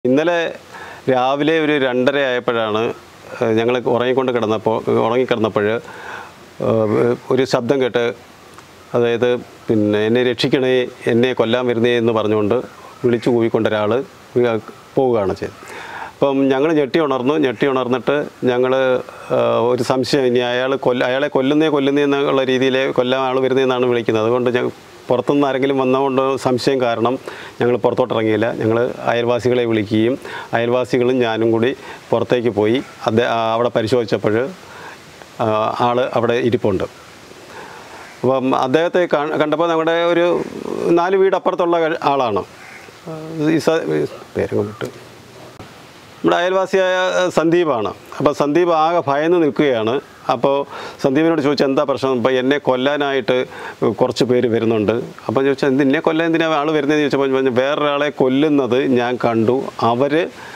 ഇന്നലെ രാവിലെ ഒരു രണ്ടര ആയപ്പോഴാണ് ഞങ്ങൾ ഉറങ്ങിക്കൊണ്ട് കിടന്നപ്പോൾ ഉറങ്ങിക്കിടന്നപ്പോൾ ഒരു ശബ്ദം കേട്ട് അതായത് പിന്നെ എന്നെ രക്ഷിക്കണേ എന്നെ കൊല്ലാൻ വരുന്നേ എന്ന് പറഞ്ഞുകൊണ്ട് വിളിച്ചു കൂവിക്കൊണ്ട് ഒരാൾ പോവുകയാണ് ചെയ്തത് അപ്പം ഞങ്ങൾ ഞെട്ടി ഉണർന്നു ഞെട്ടി ഉണർന്നിട്ട് ഞങ്ങൾ ഒരു സംശയം ഇനി അയാൾ കൊല്ല അയാളെ കൊല്ലുന്നേ കൊല്ലുന്നേ എന്നുള്ള രീതിയിൽ കൊല്ലാൻ ആൾ വരുന്നതെന്നാണ് വിളിക്കുന്നത് അതുകൊണ്ട് ഞങ്ങൾ പുറത്തുനിന്ന് ആരെങ്കിലും വന്നതുകൊണ്ട് സംശയം കാരണം ഞങ്ങൾ പുറത്തോട്ടിറങ്ങിയില്ല ഞങ്ങൾ അയൽവാസികളെ വിളിക്കുകയും അയൽവാസികളും ഞാനും കൂടി പുറത്തേക്ക് പോയി അദ്ദേഹം അവിടെ പരിശോധിച്ചപ്പോൾ ആൾ അവിടെ ഇരിപ്പുണ്ട് അപ്പം അദ്ദേഹത്തെ കാ- കണ്ടപ്പോൾ നമ്മുടെ ഒരു നാല് വീട് അപ്പുറത്തുള്ള ആളാണ് ഈ സ- പേരങ്ങ് വിട്ട് നമ്മുടെ അയൽവാസിയായ സന്ദീപാണ് അപ്പോൾ സന്ദീപ് ആകെ ഭയന്ന് നിൽക്കുകയാണ് അപ്പോൾ സന്ദീപിനോട് ചോദിച്ചാൽ എന്താ പ്രശ്നം ഇപ്പോൾ എന്നെ കൊല്ലാനായിട്ട് കുറച്ച് പേര് വരുന്നുണ്ട് അപ്പോൾ ചോദിച്ചാൽ എന്ത് എന്നെ കൊല്ലാൻ എന്തിനാ ആൾ വരുന്നതെന്ന് ചോദിച്ചപ്പോൾ പറഞ്ഞു വേറൊരാളെ കൊല്ലുന്നത് ഞാൻ കണ്ടു അവർ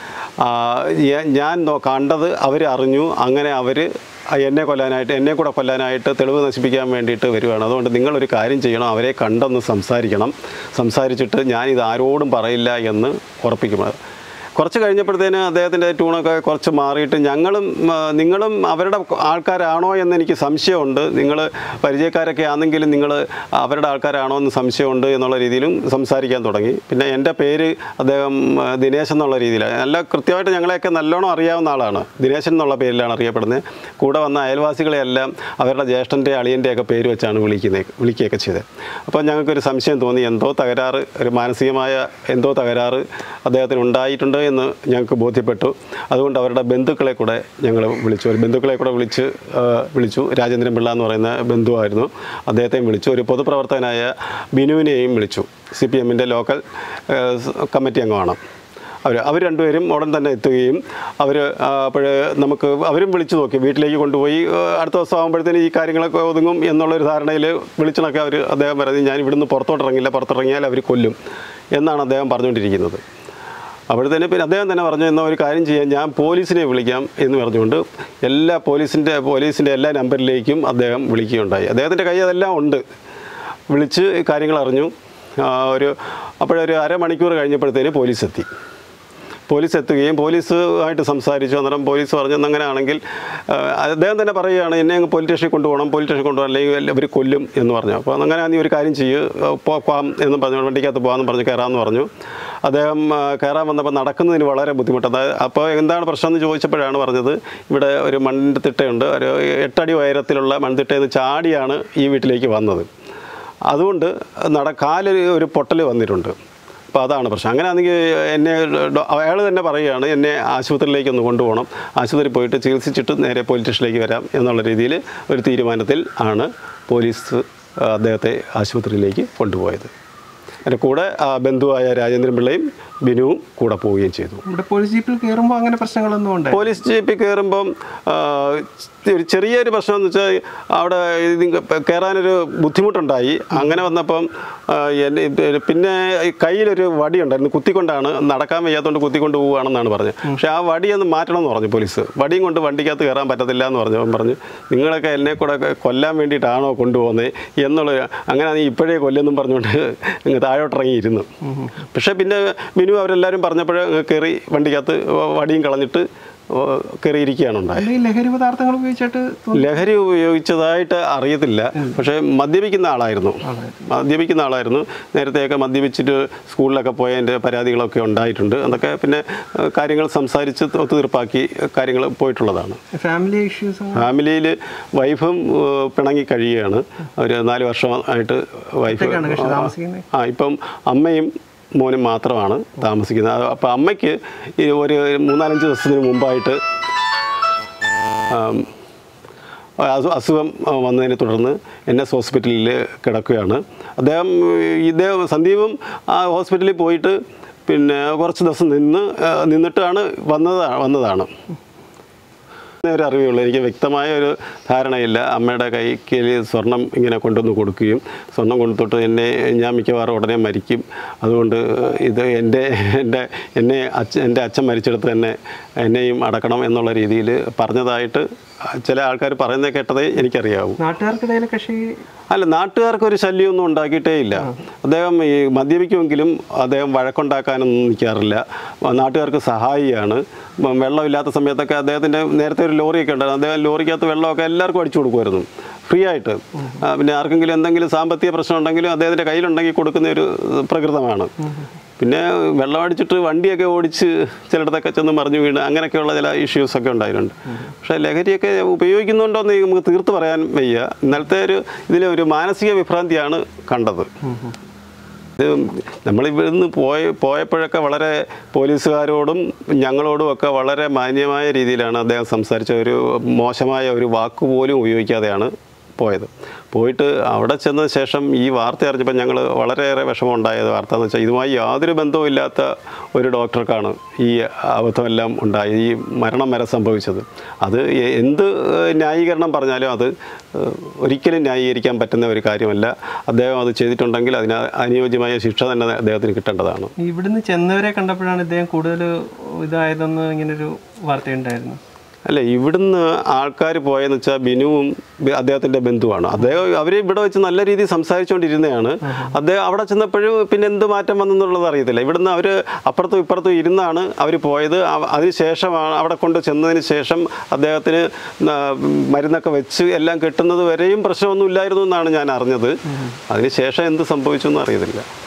ഞാൻ നോ- കണ്ടത് അവർ അറിഞ്ഞു അങ്ങനെ അവർ എന്നെ കൊല്ലാനായിട്ട് എന്നെ കൂടെ കൊല്ലാനായിട്ട് തെളിവ് നശിപ്പിക്കാൻ വേണ്ടിയിട്ട് വരുവാണ് അതുകൊണ്ട് നിങ്ങളൊരു കാര്യം ചെയ്യണം അവരെ കണ്ടൊന്ന് സംസാരിക്കണം സംസാരിച്ചിട്ട് ഞാനിത് ആരോടും പറയില്ല എന്ന് ഉറപ്പിക്കണം കുറച്ച് കഴിഞ്ഞപ്പോഴത്തേന് അദ്ദേഹത്തിൻ്റെ ട്യൂണൊക്കെ കുറച്ച് മാറിയിട്ട് ഞങ്ങളും ആ, നിങ്ങളും അവരുടെ ആൾക്കാരാണോ എന്ന് എനിക്ക് സംശയമുണ്ട് നിങ്ങൾ പരിചയക്കാരൊക്കെ ആണെങ്കിലും നിങ്ങൾ അവരുടെ ആൾക്കാരാണോ എന്ന് സംശയമുണ്ട് എന്നുള്ള രീതിയിലും സംസാരിക്കാൻ തുടങ്ങി പിന്നെ എൻ്റെ പേര് അദ്ദേഹം ആ, ദിനേശ് എന്നുള്ള രീതിയിലാണ് നല്ല കൃത്യമായിട്ട് ഞങ്ങളെയൊക്കെ നല്ലോണം അറിയാവുന്ന ആളാണ് ദിനേശൻ എന്നുള്ള പേരിലാണ് അറിയപ്പെടുന്നത് കൂടെ വന്ന അയൽവാസികളെയെല്ലാം അവരുടെ ജ്യേഷ്ഠൻ്റെ അളിയൻ്റെയൊക്കെ പേര് വെച്ചാണ് വിളിക്കുന്നത് വിളിക്കുകയൊക്കെ ചെയ്തത് അപ്പോൾ ഞങ്ങൾക്കൊരു സംശയം തോന്നി എന്തോ തകരാറ് ഒരു മാനസികമായ എന്തോ തകരാറ് അദ്ദേഹത്തിന് ഉണ്ടായിട്ടുണ്ട് എന്ന് ഞങ്ങൾക്ക് ബോധ്യപ്പെട്ടു അതുകൊണ്ട് അവരുടെ ബന്ധുക്കളെ കൂടെ ഞങ്ങൾ വിളിച്ചു ഒരു ബന്ധുക്കളെ കൂടെ വിളിച്ച് ആ, വിളിച്ചു രാജേന്ദ്രൻ പിള്ള എന്ന് പറയുന്ന ബന്ധുവായിരുന്നു അദ്ദേഹത്തെയും വിളിച്ചു ഒരു പൊതുപ്രവർത്തകനായ ബിനുവിനെയും വിളിച്ചു സി പി എമ്മിൻ്റെ ലോക്കൽ ആ, സ് കമ്മിറ്റി അംഗമാണ് അവർ അവർ രണ്ടുപേരും ഉടൻ തന്നെ എത്തുകയും അവർ അപ്പോൾ നമുക്ക് അവരും വിളിച്ചു നോക്കി വീട്ടിലേക്ക് കൊണ്ടുപോയി ആ, അടുത്ത ദിവസം ആകുമ്പോഴത്തേന് ഈ കാര്യങ്ങളൊക്കെ ഒതുങ്ങും എന്നുള്ളൊരു ധാരണയിൽ വിളിച്ചണൊക്കെ അവർ അദ്ദേഹം പറയുന്നത് ഞാൻ ഇവിടുന്ന് പുറത്തോട്ടിറങ്ങില്ല പുറത്തിറങ്ങിയാൽ അവർ കൊല്ലും എന്നാണ് അദ്ദേഹം പറഞ്ഞുകൊണ്ടിരിക്കുന്നത് അപ്പോഴത്തേന് പിന്നെ അദ്ദേഹം തന്നെ പറഞ്ഞു എന്നാൽ ഒരു കാര്യം ചെയ്യാം ഞാൻ പോലീസിനെ വിളിക്കാം എന്ന് പറഞ്ഞുകൊണ്ട് എല്ലാ പോലീസിൻ്റെ പോലീസിൻ്റെ എല്ലാ നമ്പറിലേക്കും അദ്ദേഹം വിളിക്കുകയുണ്ടായി അദ്ദേഹത്തിൻ്റെ കൈ അതെല്ലാം ഉണ്ട് വിളിച്ച് കാര്യങ്ങൾ അറിഞ്ഞു ആ, ഒരു അപ്പോഴൊരു അരമണിക്കൂർ കഴിഞ്ഞപ്പോഴത്തേന് പോലീസ് എത്തി പോലീസ് എത്തുകയും പോലീസുമായിട്ട് സംസാരിച്ചു അന്നേരം പോലീസ് പറഞ്ഞു "എന്നാ അങ്ങനെ ആണെങ്കിൽ ആ, അദ്ദേഹം തന്നെ പറയുകയാണ് എന്നെ അങ്ങ് പോലീസ് സ്റ്റേഷനിൽ കൊണ്ടുപോകണം പോലീസ് സ്റ്റേഷനിൽ കൊണ്ടുപോകണം അല്ലെങ്കിൽ അവർ കൊല്ലും എന്ന് പറഞ്ഞു അപ്പോൾ അങ്ങനെ നീ ഒരു കാര്യം ചെയ്യ് പോകാം എന്ന് പറഞ്ഞു വണ്ടിക്കകത്ത് പോകാമെന്ന് പറഞ്ഞു കയറാമെന്ന് പറഞ്ഞു അദ്ദേഹം ആ, കയറാൻ വന്നപ്പോൾ നടക്കുന്നതിന് വളരെ ബുദ്ധിമുട്ട് അതായത് അപ്പോൾ എന്താണ് പ്രശ്നം എന്ന് ചോദിച്ചപ്പോഴാണ് പറഞ്ഞത് ഇവിടെ ഒരു മൺതിട്ടയുണ്ട് ഒരു എട്ടടി ഉയരത്തിലുള്ള മൺതിട്ടയിൽ നിന്ന് ചാടിയാണ് ഈ വീട്ടിലേക്ക് വന്നത് അതുകൊണ്ട് നട കാലിൽ ഒരു പൊട്ടൽ വന്നിട്ടുണ്ട് അപ്പോൾ അതാണ് പ്രശ്നം അങ്ങനെ ആണെങ്കിൽ എന്നെ അയാൾ തന്നെ പറയുകയാണ് എന്നെ ആശുപത്രിയിലേക്ക് ഒന്ന് കൊണ്ടുപോകണം ആശുപത്രിയിൽ പോയിട്ട് ചികിത്സിച്ചിട്ട് നേരെ പോലീസ് സ്റ്റേഷനിലേക്ക് വരാം എന്നുള്ള രീതിയിൽ ഒരു തീരുമാനത്തിൽ ആണ് പോലീസ് അദ്ദേഹത്തെ ആശുപത്രിയിലേക്ക് കൊണ്ടുപോയത് എൻ്റെ കൂടെ ആ ബന്ധുവായ രാജേന്ദ്രൻ പിള്ളയും ബിനുവും കൂടെ പോവുകയും ചെയ്തു ഇവിടെ പോലീസ് ജീപ്പിൽ കയറുമ്പോൾ അങ്ങനെ പ്രശ്നങ്ങളൊന്നും ഉണ്ട് പോലീസ് ജീപ്പിൽ കയറുമ്പം ആ, ഒരു ചെറിയൊരു പ്രശ്നം എന്ന് വെച്ചാൽ അവിടെ ഇത് കയറാനൊരു ബുദ്ധിമുട്ടുണ്ടായി അങ്ങനെ വന്നപ്പം ആ, എന്നെ ഇത് പിന്നെ ഈ കയ്യിലൊരു വടിയുണ്ടായിരുന്നു കുത്തിക്കൊണ്ടാണ് നടക്കാൻ വയ്യാത്തതുകൊണ്ട് കുത്തിക്കൊണ്ട് പോവുകയാണെന്നാണ് പറഞ്ഞത് പക്ഷേ ആ വടി ഒന്ന് മാറ്റണം എന്ന് പറഞ്ഞു പോലീസ് വടിയും കൊണ്ട് വണ്ടിക്കകത്ത് കയറാൻ പറ്റത്തില്ല എന്ന് പറഞ്ഞു അവൻ പറഞ്ഞു നിങ്ങളൊക്കെ എന്നെ കൂടെ കൊല്ലാൻ വേണ്ടിയിട്ടാണോ കൊണ്ടുപോകുന്നത് എന്നുള്ള അങ്ങനെ നീ ഇപ്പോഴേ കൊല്ലെന്നും പറഞ്ഞുകൊണ്ട് അങ്ങ് താഴോട്ടിറങ്ങിയിരുന്നു പക്ഷേ പിന്നെ മിനു അവരെല്ലാവരും പറഞ്ഞപ്പോൾ കയറി വണ്ടിക്കകത്ത് വടിയും കളഞ്ഞിട്ട് കയറിയിരിക്കുകയാണ് ഉണ്ടായത് അല്ലെങ്കിൽ ലഹരി പദാർത്ഥങ്ങൾ ഉപയോഗിച്ചിട്ട് തോന്നി- ലഹരി ഉപയോഗിച്ചതായിട്ട് അറിയത്തില്ല പക്ഷേ മദ്യപിക്കുന്ന ആളായിരുന്നു മദ്യപിക്കുന്ന ആളായിരുന്നു നേരത്തെയൊക്കെ മദ്യപിച്ചിട്ട് സ്കൂളിലൊക്കെ പോയതിൻ്റെ പരാതികളൊക്കെ ഉണ്ടായിട്ടുണ്ട് അതൊക്കെ പിന്നെ ഏഹ്, കാര്യങ്ങൾ സംസാരിച്ച് ഒത്തുതീർപ്പാക്കി കാര്യങ്ങൾ പോയിട്ടുള്ളതാണ് ഫാമിലി ഇഷ്യൂസ് ഫാമിലിയിൽ വൈഫും ഏഹ്, പിണങ്ങി കഴിയുകയാണ് ഒരു നാല് വർഷമായിട്ട് വൈഫ് ഒറ്റയ്ക്കാണ് കക്ഷി താമസിക്കുന്നത് ആ ഇപ്പം അമ്മയും മോനും മാത്രമാണ് താമസിക്കുന്നത് അപ്പോൾ അമ്മയ്ക്ക് ഈ ഒരു മൂന്നാലഞ്ച് ദിവസത്തിന് മുമ്പായിട്ട് ആം, അസു- അസുഖം ആ, വന്നതിനെ തുടർന്ന് എൻ എസ് ഹോസ്പിറ്റലിൽ കിടക്കുകയാണ് അദ്ദേഹം ഇദ്ദേഹം സന്ദീപും ആ ഹോസ്പിറ്റലിൽ പോയിട്ട് പിന്നെ കുറച്ച് ദിവസം നിന്ന് ആ, നിന്നിട്ടാണ് വന്നതാണ് വന്നതാണ് ഒരു അറിവേ ഉള്ളൂ എനിക്ക് വ്യക്തമായ ഒരു ധാരണയില്ല അമ്മയുടെ കൈക്ക് സ്വർണം ഇങ്ങനെ കൊണ്ടുവന്ന് കൊടുക്കുകയും സ്വർണം കൊടുത്തിട്ട് എന്നെ ഞാൻ മിക്കവാറും ഉടനെ മരിക്കും അതുകൊണ്ട് ഇത് എൻ്റെ എൻ്റെ എന്നെ അച്ഛൻ എൻ്റെ അച്ഛൻ മരിച്ചെടുത്ത് തന്നെ എന്നെയും അടക്കണം എന്നുള്ള രീതിയിൽ പറഞ്ഞതായിട്ട് ചില ആൾക്കാർ പറയുന്നത് കേട്ടതേ എനിക്കറിയാവൂ നാട്ടുകാർക്കിടയിൽ കക്ഷി അല്ല നാട്ടുകാർക്ക് ഒരു ശല്യമൊന്നും ഉണ്ടാക്കിയിട്ടേ ഇല്ല അദ്ദേഹം ഈ മദ്യപിക്കുമെങ്കിലും അദ്ദേഹം വഴക്കുണ്ടാക്കാനൊന്നും നിൽക്കാറില്ല നാട്ടുകാർക്ക് സഹായിയാണ് വ- വെള്ളമില്ലാത്ത സമയത്തൊക്കെ അദ്ദേഹത്തിൻ്റെ നേരത്തെ ഒരു ലോറിയൊക്കെ ഉണ്ടായിരുന്നു അദ്ദേഹം ലോറിക്കകത്ത് വെള്ളമൊക്കെ എല്ലാവർക്കും അടിച്ചു കൊടുക്കുമായിരുന്നു ഫ്രീ ആയിട്ട് ആ, പിന്നെ ആർക്കെങ്കിലും എന്തെങ്കിലും സാമ്പത്തിക പ്രശ്നം ഉണ്ടെങ്കിലും അദ്ദേഹത്തിൻ്റെ കയ്യിലുണ്ടെങ്കിൽ കൊടുക്കുന്ന ഒരു പ്രകൃതമാണ് പിന്നെ വെള്ളം അടിച്ചിട്ട് വണ്ടിയൊക്കെ ഓടിച്ച് ചിലയിടത്തൊക്കെ ചെന്ന് മറിഞ്ഞു വീണ് അങ്ങനെയൊക്കെയുള്ള ചില ഇഷ്യൂസൊക്കെ ഉണ്ടായിട്ടുണ്ട് പക്ഷേ ലഹരിയൊക്കെ ഉപയോഗിക്കുന്നുണ്ടോ എന്ന് നമുക്ക് തീർത്ത് പറയാൻ വയ്യ ഇന്നലത്തെ ഒരു ഇതിലെ ഒരു മാനസിക വിഭ്രാന്തിയാണ് കണ്ടത് ഇത് നമ്മൾ ഇവിടുന്ന് പോയ പോയപ്പോഴൊക്കെ വളരെ പോലീസുകാരോടും ഞങ്ങളോടും ഒക്കെ വളരെ മാന്യമായ രീതിയിലാണ് അദ്ദേഹം സംസാരിച്ച ഒരു മോശമായ ഒരു വാക്ക് പോലും ഉപയോഗിക്കാതെയാണ് പോയത് പോയിട്ട് അവിടെ ചെന്ന ശേഷം ഈ വാർത്ത അറിഞ്ഞപ്പോൾ ഞങ്ങൾ വളരെയേറെ വിഷമം ഉണ്ടായത് വാർത്ത എന്ന് വെച്ചാൽ ഇതുമായി യാതൊരു ബന്ധവും ഇല്ലാത്ത ഒരു ഡോക്ടർക്കാണ് ഈ അബദ്ധമെല്ലാം ഉണ്ടായത് ഈ മരണം വരെ സംഭവിച്ചത് അത് എ- എന്ത് ഏഹ്, ന്യായീകരണം പറഞ്ഞാലും അത് ഏഹ്, ഒരിക്കലും ന്യായീകരിക്കാൻ പറ്റുന്ന ഒരു കാര്യമല്ല അദ്ദേഹം അത് ചെയ്തിട്ടുണ്ടെങ്കിൽ അതിന് അനുയോജ്യമായ ശിക്ഷ തന്നെ അദ്ദേഹത്തിന് കിട്ടേണ്ടതാണ് ഇവിടുന്ന് ചെന്നവരെ കണ്ടപ്പോഴാണ് ഇദ്ദേഹം കൂടുതൽ ഇതായതെന്ന് ഇങ്ങനൊരു വാർത്തയുണ്ടായിരുന്നു അല്ല ഇവിടുന്ന് ആൾക്കാർ പോയെന്ന് വെച്ചാൽ ബിനുവും ബി- അദ്ദേഹത്തിൻ്റെ ബന്ധുവാണ് അദ്ദേഹം അവർ ഇവിടെ വെച്ച് നല്ല രീതിയിൽ സംസാരിച്ചുകൊണ്ടിരുന്നതാണ് അദ്ദേഹം അവിടെ ചെന്നപ്പോഴും പിന്നെ എന്ത് മാറ്റം വന്നെന്നുള്ളത് അറിയത്തില്ല ഇവിടുന്ന് അവർ അപ്പുറത്തും ഇപ്പുറത്തും ഇരുന്നാണ് അവർ പോയത് അവ- അതിന് ശേഷമാണ് അവിടെ കൊണ്ട് ചെന്നതിന് ശേഷം അദ്ദേഹത്തിന് ന- മരുന്നൊക്കെ വെച്ച് എല്ലാം കെട്ടുന്നത് വരെയും പ്രശ്നമൊന്നും ഇല്ലായിരുന്നു എന്നാണ് ഞാൻ അറിഞ്ഞത് അതിന് ശേഷം എന്ത് സംഭവിച്ചു എന്ന് അറിയത്തില്ല